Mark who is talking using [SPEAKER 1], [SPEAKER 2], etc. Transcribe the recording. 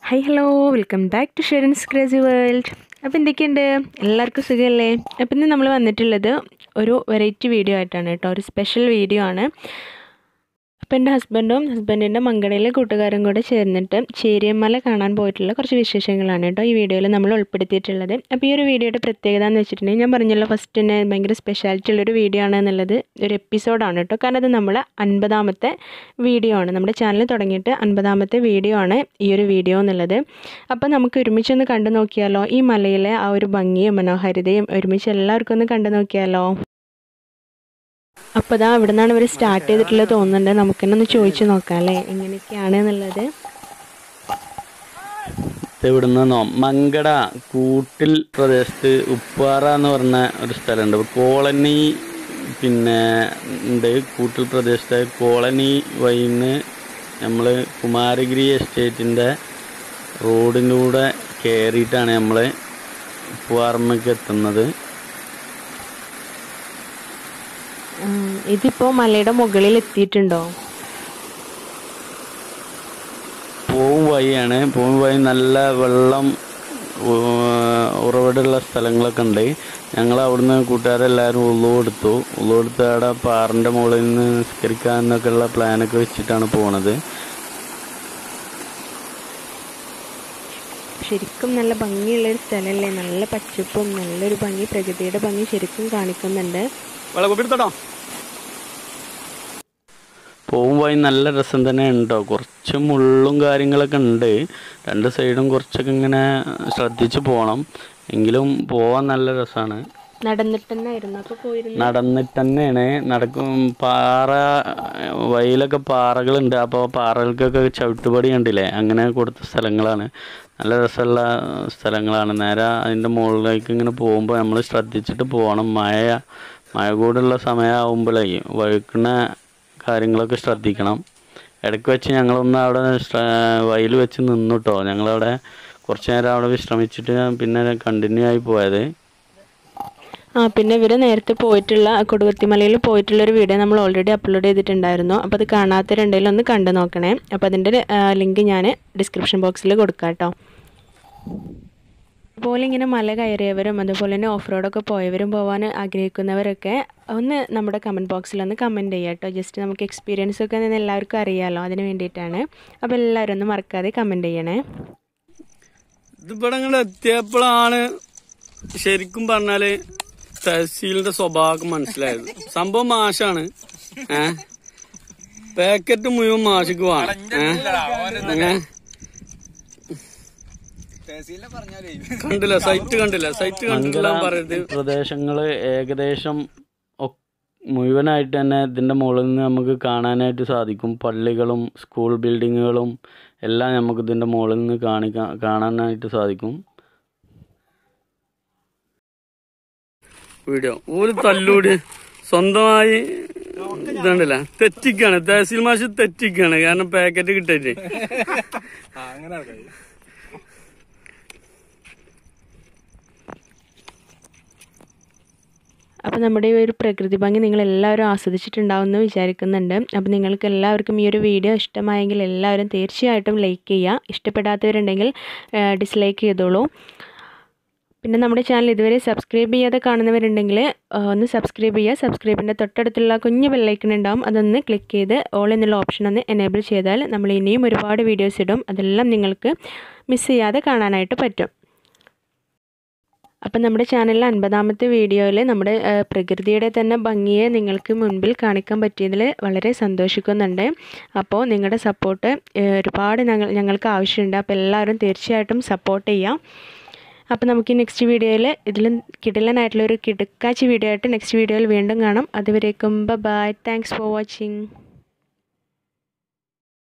[SPEAKER 1] Hi hello welcome back to Sherin's crazy world അപ്പോൾ എന്തൊക്കെയുണ്ട് എല്ലാവർക്കും സുഖമല്ലേ അപ്പോൾ ഇന്ന് നമ്മൾ വന്നിട്ടുള്ളത് ഒരു വെറൈറ്റി വീഡിയോ ആയിട്ടാണ് കേട്ടോ ഒരു സ്പെഷ്യൽ വീഡിയോ ആണ് അപ്പോൾ എൻ്റെ ഹസ്ബൻഡും ഹസ്ബൻഡിൻ്റെ മങ്കടയിലെ കൂട്ടുകാരും കൂടെ ചേർന്നിട്ട് ചേരിയമ്മല കാണാൻ പോയിട്ടുള്ള കുറച്ച് വിശേഷങ്ങളാണ് കേട്ടോ ഈ വീഡിയോയിൽ നമ്മൾ ഉൾപ്പെടുത്തിയിട്ടുള്ളത് അപ്പോൾ ഈ ഒരു വീഡിയോയുടെ പ്രത്യേകത എന്ന് വെച്ചിട്ടുണ്ടെങ്കിൽ ഞാൻ പറഞ്ഞല്ലോ ഫസ്റ്റ് തന്നെ ഭയങ്കര സ്പെഷ്യാലിറ്റി ഉള്ളൊരു വീഡിയോ ആണ് എന്നുള്ളത് ഒരു എപ്പിസോഡാണ് കേട്ടോ കാരണം അത് നമ്മൾ അൻപതാമത്തെ വീഡിയോ ആണ് നമ്മുടെ ചാനൽ തുടങ്ങിയിട്ട് അൻപതാമത്തെ വീഡിയോ ആണ് ഈ ഒരു വീഡിയോ എന്നുള്ളത് അപ്പോൾ നമുക്ക് ഒരുമിച്ചൊന്ന് കണ്ടു നോക്കിയാലോ ഈ മലയിലെ ആ ഒരു ഭംഗിയും മനോഹാരിതയും ഒരുമിച്ച് എല്ലാവർക്കും ഒന്ന് കണ്ടു നോക്കിയാലോ അപ്പോൾ ഇതാ ഇവിടെ നിന്നാണ് ഇവർ സ്റ്റാർട്ട് ചെയ്തിട്ടുള്ളത് തോന്നുന്നുണ്ട് നമുക്ക് തന്നെ ഒന്ന് ചോദിച്ചു നോക്കാം അല്ലേ എങ്ങനെയൊക്കെയാണ് എന്നുള്ളത്
[SPEAKER 2] ഇവിടുന്ന് മങ്കട കൂട്ടിൽ പ്രദേശത്ത് ഉപ്പാറ എന്ന് പറഞ്ഞ ഒരു സ്ഥലമുണ്ട് കോളനി പിന്നെ ഉണ്ട് കൂട്ടിൽ പ്രദേശത്തെ കോളനി വഴിന്ന് നമ്മൾ കുമാരഗിരി എസ്റ്റേറ്റിൻ്റെ റോഡിലൂടെ കയറിയിട്ടാണ് നമ്മൾ ഉപ്പുപാറമ്മയ്ക്ക് എത്തുന്നത്
[SPEAKER 1] ഉം, ഇതിപ്പോൾ മലയുടെ മുകളിൽ എത്തിയിട്ടുണ്ടോ
[SPEAKER 2] പോവും വഴിയാണ് പോവും വഴി നല്ല വെള്ളം ഉ- ഉറവിടമുള്ള സ്ഥലങ്ങളൊക്കെ ഉണ്ട് ഞങ്ങൾ അവിടുന്ന് കൂട്ടുകാരെല്ലാവരും ഉള്ളു കൊടുത്തു ഉള്ളു കൊടുത്ത് അവിടെ പാറിൻ്റെ മുകളിൽ നിന്ന് നിസ്കരിക്കാൻ എന്നൊക്കെ ഉള്ള പ്ലാനൊക്കെ വെച്ചിട്ടാണ് പോണത്
[SPEAKER 1] ശരിക്കും നല്ല ഭംഗിയുള്ളൊരു സ്ഥലമല്ലേ നല്ല പച്ചപ്പും നല്ലൊരു ഭംഗി പ്രകൃതിയുടെ ഭംഗി ശരിക്കും കാണിക്കുന്നുണ്ട്
[SPEAKER 2] പോവും വഴി നല്ല രസം തന്നെ ഉണ്ടോ കുറച്ച് മുള്ളും കാര്യങ്ങളൊക്കെ ഉണ്ട് രണ്ട് സൈഡും കുറച്ചൊക്കെ ഇങ്ങനെ ശ്രദ്ധിച്ച് പോകണം എങ്കിലും പോവാൻ നല്ല രസമാണ്
[SPEAKER 1] നടന്നിട്ട് തന്നെ ആയിരുന്നു അപ്പോൾ പോയിരുന്നു
[SPEAKER 2] നടന്നിട്ട് തന്നെയാണ് നടക്കും പാറ വഴിയിലൊക്കെ പാറകളുണ്ട് അപ്പോൾ പാറകൾക്കൊക്കെ ചവിട്ടുപടി കണ്ടില്ലേ അങ്ങനെ കൊടുത്ത സ്ഥലങ്ങളാണ് നല്ല രസമുള്ള സ്ഥലങ്ങളാണ് നേരെ അതിൻ്റെ മുകളിലേക്ക് ഇങ്ങനെ പോകുമ്പോൾ നമ്മൾ ശ്രദ്ധിച്ചിട്ട് പോകണം മഴ മഴ കൂടുള്ള സമയമാകുമ്പോഴേ വഴുക്കണ കാര്യങ്ങളൊക്കെ ശ്രദ്ധിക്കണം ഇടയ്ക്ക് വെച്ച് ഞങ്ങളൊന്ന് അവിടെ ശ്ര- വഴിയിൽ വെച്ച് നിന്നു കേട്ടോ ഞങ്ങളവിടെ കുറച്ച് നേരം അവിടെ വിശ്രമിച്ചിട്ട് പിന്നെ കണ്ടിന്യൂ ആയി പോയത്
[SPEAKER 1] ആ പിന്നെ ഇവർ നേരത്തെ പോയിട്ടുള്ള കൊടുകുത്തിമലയിൽ പോയിട്ടുള്ള ഒരു വീഡിയോ നമ്മൾ ഓൾറെഡി അപ്ലോഡ് ചെയ്തിട്ടുണ്ടായിരുന്നു അപ്പോൾ അത് കാണാത്തവരുണ്ടെങ്കിൽ ഒന്ന് കണ്ടു നോക്കണേ അപ്പോൾ അതിൻ്റെ ലിങ്ക് ഞാൻ ഡിസ്ക്രിപ്ഷൻ ബോക്സിൽ കൊടുക്കാം കേട്ടോ അതുപോലെ ഇങ്ങനെ മല കയറിയവരും അതുപോലെ തന്നെ ഓഫ് റോഡൊക്കെ പോയവരും പോകാൻ ആഗ്രഹിക്കുന്നവരൊക്കെ ഒന്ന് നമ്മുടെ കമൻറ്റ് ബോക്സിൽ ഒന്ന് കമൻറ്റ് ചെയ്യുക കേട്ടോ ജസ്റ്റ് നമുക്ക് എക്സ്പീരിയൻസ് ഒക്കെ നിന്ന് എല്ലാവർക്കും അറിയാമല്ലോ അതിന് വേണ്ടിയിട്ടാണ് അപ്പോൾ എല്ലാവരും ഒന്ന് മറക്കാതെ കമൻറ്റ് ചെയ്യണേ
[SPEAKER 2] ഇതിവിടെ ഇങ്ങോട്ട് എത്തിയപ്പോഴാണ് ശരിക്കും പറഞ്ഞാല് തഹസീലിന്റെ സ്വഭാവം മനസ്സിലായത് സംഭവം മാഷാണ് ഏ പാക്കറ്റ് മുഴുവൻ മാഷിക്ക് വേണം ഏ? ഏ? കണ്ടില്ല സൈറ്റ് കണ്ടില്ല സൈറ്റ് കണ്ടില്ല പറയരുത് പ്രദേശങ്ങള് ഏകദേശം ഒ- മുഴുവനായിട്ട് തന്നെ ഇതിന്റെ മുകളിൽ നിന്ന് നമുക്ക് കാണാനായിട്ട് സാധിക്കും പള്ളികളും സ്കൂൾ ബിൽഡിങ്ങുകളും എല്ലാം നമുക്ക് ഇതിന്റെ മുകളിൽ നിന്ന് കാണിക്കാൻ കാണാനായിട്ട് സാധിക്കും വീഡിയോ ഒരു തല്ലൂടി സ്വന്തമായി ഇതുണ്ടല്ല തെറ്റിക്കാണ് തഹസീൽ മാഷ് തെറ്റിക്കാണ് കാരണം പാക്കറ്റ് കിട്ടിയിട്ട്
[SPEAKER 1] അപ്പോൾ നമ്മുടെ ഈ ഒരു പ്രകൃതി ഭംഗി നിങ്ങൾ എല്ലാവരും ആസ്വദിച്ചിട്ടുണ്ടാവും എന്ന് വിചാരിക്കുന്നുണ്ട് അപ്പോൾ നിങ്ങൾക്ക് എല്ലാവർക്കും ഈ ഒരു വീഡിയോ ഇഷ്ടമായെങ്കിൽ എല്ലാവരും തീർച്ചയായിട്ടും ലൈക്ക് ചെയ്യുക ഇഷ്ടപ്പെടാത്തവരുണ്ടെങ്കിൽ ഡിസ്ലൈക്ക് ചെയ്തോളൂ പിന്നെ നമ്മുടെ ചാനൽ ഇതുവരെ സബ്സ്ക്രൈബ് ചെയ്യാതെ കാണുന്നവരുണ്ടെങ്കിൽ ആ, ഒന്ന് സബ്സ്ക്രൈബ് ചെയ്യുക സബ്സ്ക്രൈബിൻ്റെ തൊട്ടടുത്തുള്ള കുഞ്ഞ് ബെല്ലൈക്കൺ ഉണ്ടാവും അതൊന്ന് ക്ലിക്ക് ചെയ്ത് ഓൾ എന്നുള്ള ഓപ്ഷൻ ഒന്ന് എനേബിൾ ചെയ്താൽ നമ്മൾ ഇനിയും ഒരുപാട് വീഡിയോസ് ഇടും അതെല്ലാം നിങ്ങൾക്ക് മിസ് ചെയ്യാതെ കാണാനായിട്ട് പറ്റും അപ്പം നമ്മുടെ ചാനലിലെ അൻപതാമത്തെ വീഡിയോയിൽ നമ്മുടെ ആ, പ്രകൃതിയുടെ തന്നെ ഭംഗിയെ നിങ്ങൾക്ക് മുൻപിൽ കാണിക്കാൻ പറ്റിയതിൽ വളരെ സന്തോഷിക്കുന്നുണ്ട് അപ്പോൾ നിങ്ങളുടെ സപ്പോർട്ട് ഒരുപാട് ഞങ്ങൾ ഞങ്ങൾക്ക് ആവശ്യമുണ്ട് അപ്പോൾ എല്ലാവരും തീർച്ചയായിട്ടും സപ്പോർട്ട് ചെയ്യാം അപ്പോൾ നമുക്ക് ഈ നെക്സ്റ്റ് വീഡിയോയിൽ ഇതിലും കിടിലനായിട്ടുള്ള ഒരു കിടുക്കാച്ചി വീഡിയോ ആയിട്ട് നെക്സ്റ്റ് വീഡിയോയിൽ വീണ്ടും കാണാം അതുവരേക്കും ബൈ താങ്ക്സ് ഫോർ വാച്ചിങ്